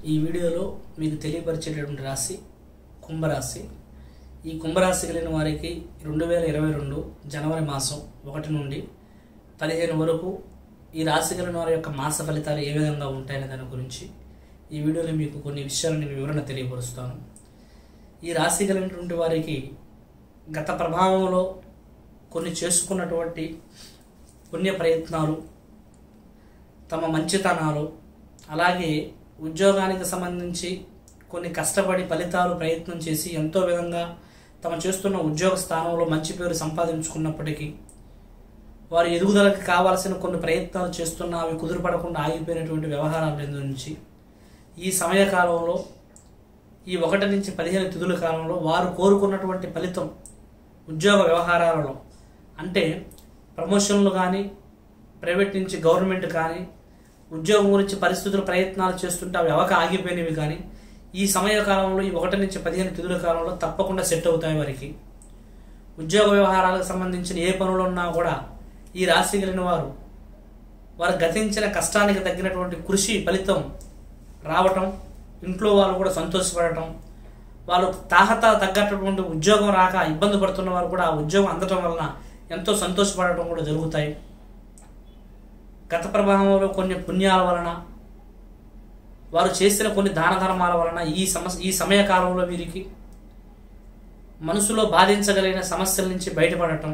ఈ వీడియోలో మీకు తెలియపరిచేటటువంటి రాశి కుంభరాశి ఈ కుంభరాశి కలిగిన వారికి రెండు వేల ఇరవై రెండు జనవరి మాసం ఒకటి నుండి పదిహేను వరకు ఈ రాశి కలిగిన వారి యొక్క మాస ఫలితాలు ఏ విధంగా ఉంటాయనే దాని గురించి ఈ వీడియోలో మీకు కొన్ని విషయాలు నేను వివరణ తెలియపరుస్తాను ఈ రాశి కలిగినటువంటి వారికి గత ప్రభావంలో కొన్ని చేసుకున్నటువంటి పుణ్య ప్రయత్నాలు తమ మంచితనాలు అలాగే ఉద్యోగానికి సంబంధించి కొన్ని కష్టపడి ఫలితాలు ప్రయత్నం చేసి ఎంతో విధంగా తమ చేస్తున్న ఉద్యోగ స్థానంలో మంచి పేరు సంపాదించుకున్నప్పటికీ వారి ఎదుగుదలకు కావాల్సిన కొన్ని ప్రయత్నాలు చేస్తున్నా అవి కుదురుపడకుండా ఆగిపోయినటువంటి వ్యవహారాల నుంచి ఈ సమయకాలంలో ఈ ఒకటి నుంచి పదిహేను తిథుల కాలంలో వారు కోరుకున్నటువంటి ఫలితం ఉద్యోగ వ్యవహారాలలో అంటే ప్రమోషన్లు కానీ ప్రైవేట్ నుంచి గవర్నమెంట్ కానీ ఉద్యోగం గురించి పరిస్థితులు ప్రయత్నాలు చేస్తుంటే అవి అవక ఆగిపోయినవి కానీ ఈ సమయ కాలంలో ఈ ఒకటి నుంచి పదిహేను తిథుల కాలంలో తప్పకుండా సెట్ అవుతాయి వారికి ఉద్యోగ వ్యవహారాలకు సంబంధించిన ఏ పనులు ఉన్నా కూడా ఈ రాశి కలిగిన వారు వారు గతించిన కష్టానికి తగ్గినటువంటి కృషి ఫలితం రావటం ఇంట్లో వాళ్ళు కూడా సంతోషపడటం వాళ్ళు తాహత తగ్గటువంటి ఉద్యోగం రాక ఇబ్బంది పడుతున్న వారు కూడా ఆ ఉద్యోగం అందటం వలన ఎంతో సంతోషపడటం కూడా జరుగుతాయి గత ప్రభావంలో కొన్ని పుణ్యాల వలన వారు చేసిన కొన్ని దాన ధర్మాల వలన ఈ సమస్య ఈ సమయ కాలంలో వీరికి మనసులో బాధించగలిగిన సమస్యల నుంచి బయటపడటం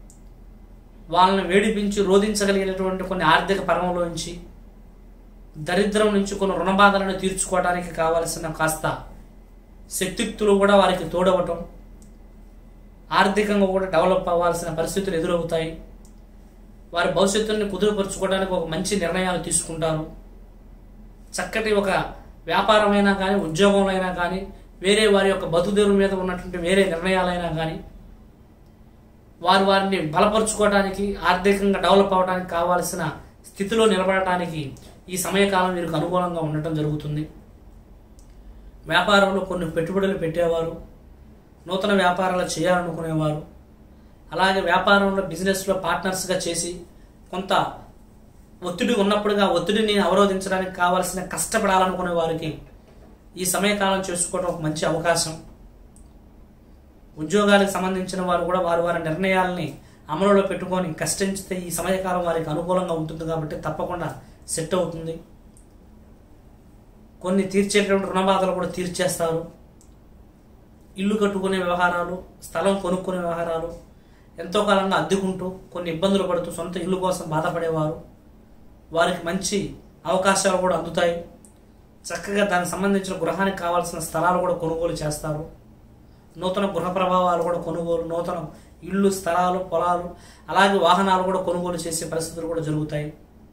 వాళ్ళని వేడిపించి రోధించగలిగినటువంటి కొన్ని ఆర్థిక పరమంలో నుంచి దరిద్రం నుంచి కొన్ని రుణబాధలను తీర్చుకోవడానికి కావలసిన కాస్త శక్తియుక్తులు కూడా వారికి తోడవటం ఆర్థికంగా కూడా డెవలప్ అవ్వాల్సిన పరిస్థితులు ఎదురవుతాయి వారి భవిష్యత్తుని కుదురుపరుచుకోవడానికి ఒక మంచి నిర్ణయాలు తీసుకుంటారు చక్కటి ఒక వ్యాపారమైనా కానీ ఉద్యోగంలో అయినా కానీ వేరే వారి యొక్క బతుదేరు మీద ఉన్నటువంటి వేరే నిర్ణయాలైనా కానీ వారు వారిని బలపరుచుకోవడానికి ఆర్థికంగా డెవలప్ అవ్వడానికి కావాల్సిన స్థితిలో నిలబడటానికి ఈ సమయకాలం వీరికి అనుకూలంగా ఉండటం జరుగుతుంది వ్యాపారంలో కొన్ని పెట్టుబడులు పెట్టేవారు నూతన వ్యాపారాలు చేయాలనుకునేవారు అలాగే వ్యాపారంలో బిజినెస్లో పార్ట్నర్స్గా చేసి కొంత ఒత్తిడి ఉన్నప్పుడుగా ఒత్తిడిని అవరోధించడానికి కావాల్సిన కష్టపడాలనుకునే వారికి ఈ సమయకాలం చేసుకోవడం ఒక మంచి అవకాశం ఉద్యోగాలకు సంబంధించిన వారు కూడా వారి వారి నిర్ణయాలని అమలులో పెట్టుకొని కష్టించితే ఈ సమయకాలం వారికి అనుకూలంగా ఉంటుంది కాబట్టి తప్పకుండా సెట్ అవుతుంది కొన్ని తీర్చేటువంటి రుణబాధలు కూడా తీర్చేస్తారు ఇల్లు కట్టుకునే వ్యవహారాలు స్థలం కొనుక్కునే వ్యవహారాలు ఎంతో కాలంగా అద్దెకుంటూ కొన్ని ఇబ్బందులు పడుతూ సొంత ఇల్లు కోసం బాధపడేవారు వారికి మంచి అవకాశాలు కూడా అందుతాయి చక్కగా దానికి సంబంధించిన గృహానికి కావాల్సిన స్థలాలు కూడా కొనుగోలు చేస్తారు నూతన గృహ ప్రభావాలు కూడా కొనుగోలు నూతన ఇళ్ళు స్థలాలు పొలాలు అలాగే వాహనాలు కూడా కొనుగోలు చేసే పరిస్థితులు కూడా జరుగుతాయి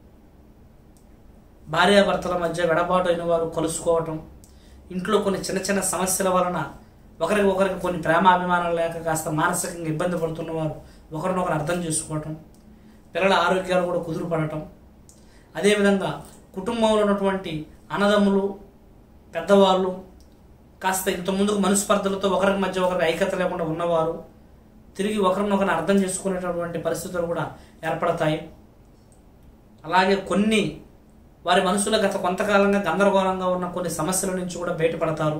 భార్యాభర్తల మధ్య వెడబాటు అయిన వారు కలుసుకోవటం ఇంట్లో కొన్ని చిన్న చిన్న సమస్యల వలన ఒకరికి ఒకరికి కొన్ని ప్రేమాభిమానాలు లేక కాస్త మానసికంగా ఇబ్బంది పడుతున్న వారు ఒకరినొకరు అర్థం చేసుకోవటం పిల్లల ఆరోగ్యాలు కూడా కుదురుపడటం అదేవిధంగా కుటుంబంలో ఉన్నటువంటి అన్నదమ్ములు పెద్దవాళ్ళు కాస్త ఇంత ముందుకు మనస్పర్ధలతో ఒకరికి మధ్య ఒకరికి ఐక్యత లేకుండా ఉన్నవారు తిరిగి ఒకరినొకరిని అర్థం చేసుకునేటటువంటి పరిస్థితులు కూడా ఏర్పడతాయి అలాగే కొన్ని వారి మనసులో గత కొంతకాలంగా గందరగోళంగా ఉన్న కొన్ని సమస్యల నుంచి కూడా బయటపడతారు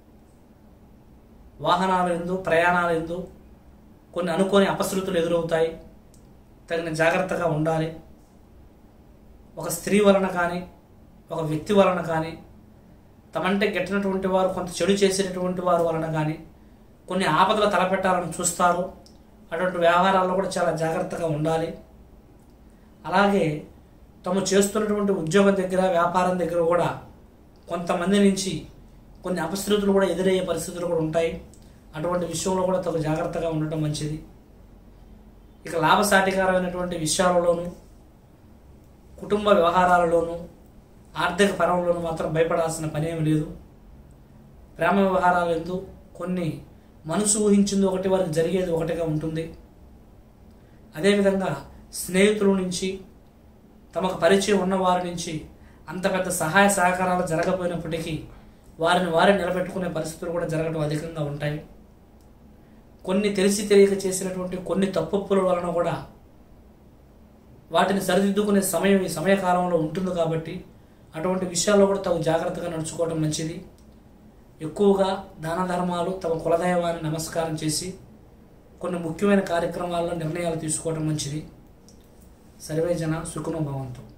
వాహనాలు ఎందు ప్రయాణాలు ఎందు కొన్ని అనుకోని అపశృతులు ఎదురవుతాయి తగిన జాగ్రత్తగా ఉండాలి ఒక స్త్రీ వలన కానీ ఒక వ్యక్తి వలన కానీ తమంటే గెట్టినటువంటి వారు కొంత చెడు చేసేటటువంటి వారు వలన కానీ కొన్ని ఆపదలు తలపెట్టాలని చూస్తారు అటువంటి వ్యవహారాల్లో కూడా చాలా జాగ్రత్తగా ఉండాలి అలాగే తాము చేస్తున్నటువంటి ఉద్యోగం దగ్గర వ్యాపారం దగ్గర కూడా కొంతమంది నుంచి కొన్ని అపశృతులు కూడా ఎదురయ్యే పరిస్థితులు కూడా ఉంటాయి అటువంటి విషయంలో కూడా తగు జాగ్రత్తగా ఉండటం మంచిది ఇక లాభసాటికరమైనటువంటి విషయాలలోనూ కుటుంబ వ్యవహారాలలోనూ ఆర్థిక పరంలోనూ మాత్రం భయపడాల్సిన పనేమి లేదు ప్రేమ వ్యవహారాలు ఎందు కొన్ని మనసు ఊహించింది ఒకటి వారికి జరిగేది ఒకటిగా ఉంటుంది అదేవిధంగా స్నేహితుల నుంచి తమకు పరిచయం ఉన్న వారి నుంచి అంత పెద్ద సహాయ సహకారాలు జరగపోయినప్పటికీ వారిని వారే నిలబెట్టుకునే పరిస్థితులు కూడా జరగడం అధికంగా ఉంటాయి కొన్ని తెలిసి తెలియక చేసినటువంటి కొన్ని తప్పుల వలన కూడా వాటిని సరిదిద్దుకునే సమయం ఈ సమయకాలంలో ఉంటుంది కాబట్టి అటువంటి విషయాల్లో కూడా తగు జాగ్రత్తగా నడుచుకోవడం మంచిది ఎక్కువగా దాన ధర్మాలు తమ కులదైవాన్ని నమస్కారం చేసి కొన్ని ముఖ్యమైన కార్యక్రమాల్లో నిర్ణయాలు తీసుకోవడం మంచిది సర్వే జన సుఖనో భవంతు